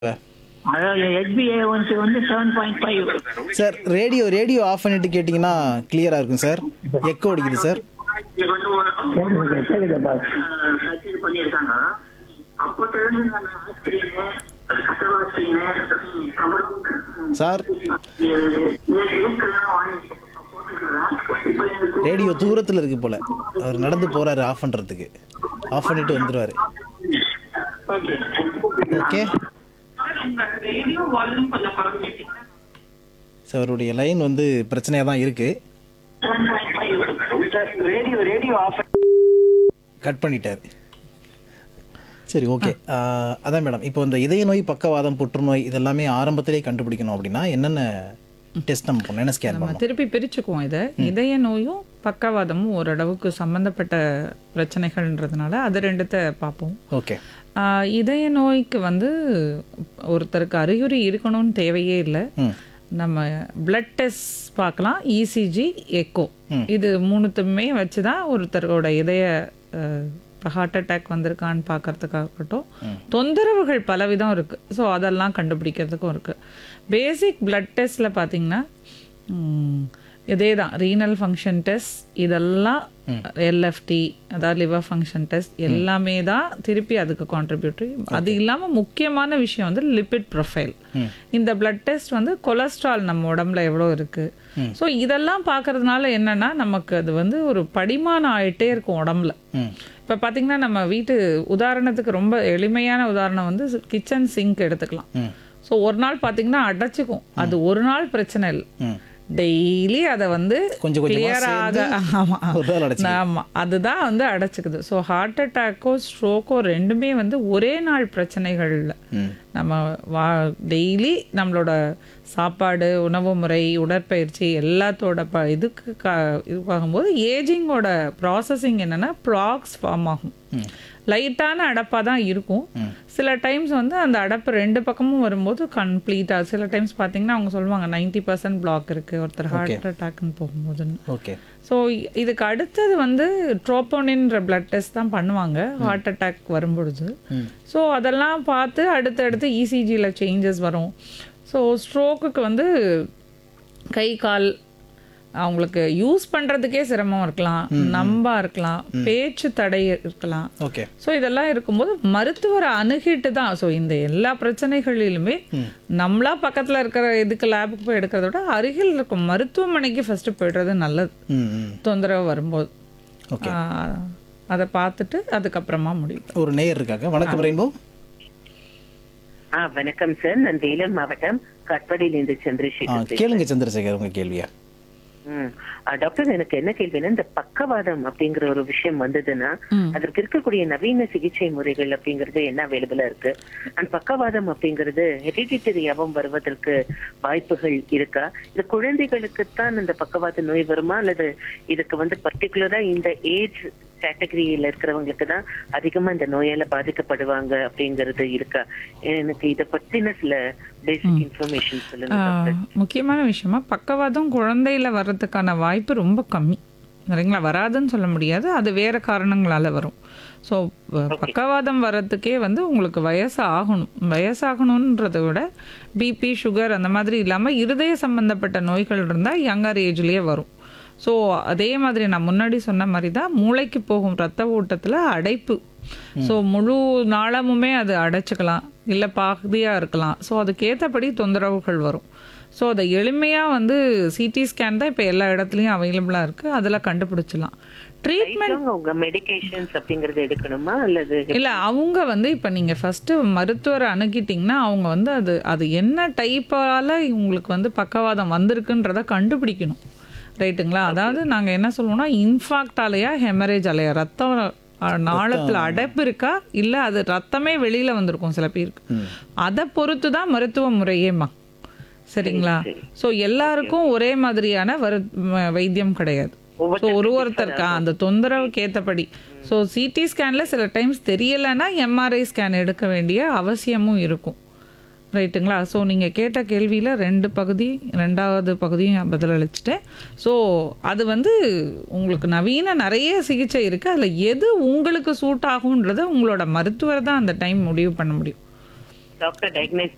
அதாவது எஸ்பிஐ வந்து வந்து seven point five sir radio radio off பண்ணிட்டு கேட்டிங்கன்னா கிளியரா இருக்கும் சார் எக்கோ அடிக்குது சார் கேளுங்கப்பா சர்ஜரி பண்ணியிருக்காங்க அப்போத்துல இருந்து நான் ஆஸ்திரேலியா கட்டவாசிங்க அப்புறம் சார் இதுக்கெல்லாம் வாங்கி போட்டுக்கிறேன் இப்போ எனக்கு ரேடியோ தூரத்தில் இருக்கு போல அவர் நடந்து போறாரு ஆஃப் பண்றதுக்கு ஆஃப் பண்ணிட்டு வந்துருவாரு ஓகே ஓகே ரேடியோ வால்யூம் கொஞ்சம் குறைஞ்சிட்டீங்க சார் அவருடைய லைன் வந்து பிரச்சனையாக தான் இருக்கு seven point five radio radio off cut பண்ணிட்டாரு சரி ஓகே அதான் மேடம் இப்போ இந்த இதய நோய் பக்கவாதம் புற்றுநோய் இதெல்லாமே ஆரம்பத்திலே கண்டுபிடிக்கணும் அப்படின்னா என்னென்ன டெஸ்ட் நம்ம பண்ணணும் என்ன ஸ்கேன் நம்ம பண்ணணும் திருப்பி பிரிச்சுக்குவோம் இதை இதய நோயும் பக்கவாதமும் ஓரளவுக்கு சம்மந்தப்பட்ட பிரச்சனைகள்ன்றதுனால அது ரெண்டுத்த பார்ப்போம் ஓகே ஆஹ் இதய நோய்க்கு வந்து ஒருத்தருக்கு அறிகுறி இருக்கணும்னு தேவையே இல்லை ம் நம்ம பிளட் டெஸ்ட் பார்க்கலாம் இசிஜி எக்கோ இது மூணுத்துமே வச்சு தான் ஒருத்தரோட இதய ஹார்ட் அட்டாக் வந்திருக்கான்னு பார்க்கறதுக்காகட்டும் தொந்தரவுகள் பலவிதம் இருக்கு ஸோ அதெல்லாம் கண்டுபிடிக்கிறதுக்கும் இருக்கு பேசிக் பிளட் டெஸ்ட்டில் பார்த்தீங்கன்னா ம், இதே தான் ரீனல் ஃபங்க்ஷன் டெஸ்ட் இதெல்லாம் எல்எஃப்டி அதாவது லிவர் ஃபங்க்ஷன் டெஸ்ட் எல்லாமே தான் திருப்பி அதுக்கு கான்ட்ரிபியூட்டரி அது இல்லாமல் முக்கியமான விஷயம் வந்து லிபிட் ப்ரொஃபைல் இந்த பிளட் டெஸ்ட் வந்து கொலஸ்ட்ரால் நம்ம உடம்புல எவ்வளோ இருக்கு ஸோ இதெல்லாம் பார்க்கறதுனால என்னன்னா நமக்கு அது வந்து ஒரு படிமானம் ஆயிட்டே இருக்கும் உடம்புல ம் இப்போ பார்த்தீங்கன்னா நம்ம வீட்டு உதாரணத்துக்கு ரொம்ப எளிமையான உதாரணம் வந்து கிச்சன் சிங்க் எடுத்துக்கலாம் ம் ஸோ ஒரு நாள் பார்த்தீங்கன்னா அடைச்சிக்கும் அது ஒரு நாள் பிரச்சனை இல்லை ம் டெய்லி அதை வந்து கொஞ்சம் கொஞ்சமா clear ஆக சேர்ந்து ஆமா ஒரு நாள் அடைச்சிக்கும். ஆமா அதுதான் வந்து அடைச்சிக்குது ஸோ ஹார்ட் அட்டாக்கோ ஸ்ட்ரோக்கோ ரெண்டுமே வந்து ஒரே நாள் பிரச்சனைகள்ல ம் நம்ம வா டெய்லி நம்மளோட சாப்பாடு உணவு முறை உடற்பயிற்சி எல்லாத்தோட ப இதுக்கு க இதுவாகும்போது ஏஜிங்கோட ப்ராசஸிங் என்னன்னா ப்ராக்ஸ் ஃபார்ம் ஆகும் லைட்டான அடப்பாக தான் இருக்கும் சில டைம்ஸ் வந்து அந்த அடப்பு ரெண்டு பக்கமும் வரும்போது கம்ப்ளீட்டாக சில டைம்ஸ் பார்த்தீங்கன்னா அவங்க சொல்லுவாங்க நைன்டி பர்சன்ட் பிளாக் இருக்குது ஒருத்தர் ஹார்ட் அட்டாக்னு போகும்போதுன்னு ஓகே ஸோ இதுக்கு அடுத்தது வந்து ட்ரோப்போனின்ற பிளட் டெஸ்ட் தான் பண்ணுவாங்க ஹார்ட் அட்டாக் வரும்பொழுது ஸோ அதெல்லாம் பார்த்து அடுத்தடுத்து இசிஜியில் சேஞ்சஸ் வரும் ஸோ ஸ்ட்ரோக்குக்கு வந்து கை கால் அவங்களுக்கு யூஸ் பண்ணுறதுக்கே சிரமம் இருக்கலாம் நம்பா இருக்கலாம் பேச்சு தடை இருக்கலாம் ஓகே ஸோ இதெல்லாம் இருக்கும்போது மருத்துவரை அணுகிட்டு தான் ஸோ இந்த எல்லா பிரச்சனைகளிலுமே நம்மளா பக்கத்தில் இருக்கிற இதுக்கு லேபுக்கு போய் எடுக்கிறத விட அருகில் இருக்கும் மருத்துவமனைக்கு ஃபர்ஸ்ட் போய்டுறது நல்லது ம் ம் தொந்தரவு வரும்போது ஓகே ஆஹ், அதை பார்த்துட்டு அதுக்கப்புறமா முடியும் ஒரு நேயர் இருக்காங்க வணக்கம் ரெயின்போ ஆ வணக்கம் சார் நான் வேலூர் மாவட்டம் கட்படியிலிருந்து ஆ சந்திரசேகர் பேசுறேன். கேளுங்க சந்திரசேகர் உங்க கேள்வியா ம். ஆ, டாக்டர் எனக்கு என்ன கேள்வினா இந்த பக்கவாதம் அப்படிங்கிற ஒரு விஷயம் வந்ததுன்னா அதற்கு இருக்கக்கூடிய நவீன சிகிச்சை முறைகள் அப்படிங்கிறது என்ன அவைலபிளா இருக்கு அண்ட் பக்கவாதம் அப்படிங்கிறது ஹெரிடிட்டரியாவும் வருவதற்கு வாய்ப்புகள் இருக்கா இது குழந்தைகளுக்குத்தான் இந்த பக்கவாத நோய் வருமா அல்லது இதுக்கு வந்து பர்டிகுலரா இந்த ஏஜ் கேட்டகரியில இருக்கிறவங்களுக்கு தான் அதிகமா இந்த நோயால பாதிக்கப்படுவாங்க அப்படிங்கிறது இருக்கா எனக்கு இத பத்தின சில பேசிக் இன்ஃபர்மேஷன் சொல்லுங்க டாக்டர் ஆஹ், முக்கியமான விஷயமா பக்கவாதம் குழந்தையில வர்றதுக்கான வாய்ப்பு ரொம்ப கம்மி சரிங்களா வராதுன்னு சொல்ல முடியாது அது வேற காரணங்களால வரும் ஸோ பக்கவாதம் வர்றதுக்கே வந்து உங்களுக்கு வயசு ஆகணும் வயசாகணுன்றதை விட பிபி சுகர் அந்த மாதிரி இல்லாமல் இருதய சம்பந்தப்பட்ட நோய்கள் இருந்தால் யங்கர் ஏஜ்லேயே வரும் ஸோ அதே மாதிரி நான் முன்னாடி சொன்ன மாதிரி தான் மூளைக்கு போகும் ரத்த ஓட்டத்தில் அடைப்பு ஸோ முழு நாளமுமே அது அடைச்சிக்கலாம் இல்லை பாதியாக இருக்கலாம் ஸோ அதுக்கேற்றபடி தொந்தரவுகள் வரும் ஸோ அதை எளிமையாக வந்து சிடி ஸ்கேன் தான் இப்போ எல்லா இடத்துலையும் அவைலபிளாக இருக்குது அதில் கண்டுபிடிச்சலாம் ட்ரீட்மெண்ட் Lifelong உங்க மெடிகேஷன்ஸ் அப்படிங்கறது எடுக்கணுமா அல்லது இல்லை அவங்க வந்து இப்போ நீங்கள் ஃபஸ்ட்டு மருத்துவரை அணுகிட்டிங்கன்னா அவங்க வந்து அது அது என்ன டைப்பால் உங்களுக்கு வந்து பக்கவாதம் வந்திருக்குன்றத கண்டுபிடிக்கணும் ரைட்டுங்களா அதாவது நாங்கள் என்ன சொல்லுவோம்னா இன்ஃபாக்டாலையா ஹெமரேஜ் அலையா ரத்தம் நாளத்தில் அடைப்பு இருக்கா இல்லை அது ரத்தமே வெளியில் வந்திருக்கும் சில பேருக்கு அதை பொறுத்து தான் மருத்துவ முறையேம்மா சரிங்களா ஸோ எல்லாருக்கும் ஒரே மாதிரியான வரு ம- வைத்தியம் கிடையாது ஸோ ஒரு ஒருத்தருக்கா அந்த தொந்தரவுக்கு ஏற்றபடி ஸோ சிடி ஸ்கேனில் சில டைம்ஸ் தெரியலைன்னா எம்ஆர்ஐ ஸ்கேன் எடுக்க வேண்டிய அவசியமும் இருக்கும் ரைட்டுங்களா ஸோ நீங்கள் கேட்ட கேள்வியில் ரெண்டு பகுதி ரெண்டாவது பகுதியும் பதிலளிச்சிட்டேன் ஸோ அது வந்து உங்களுக்கு நவீன நிறைய சிகிச்சை இருக்குது அதில் எது உங்களுக்கு சூட் ஆகுன்றதை உங்களோட மருத்துவர் தான் அந்த டைம் முடிவு பண்ண முடியும் டாக்டர் டயக்னைஸ்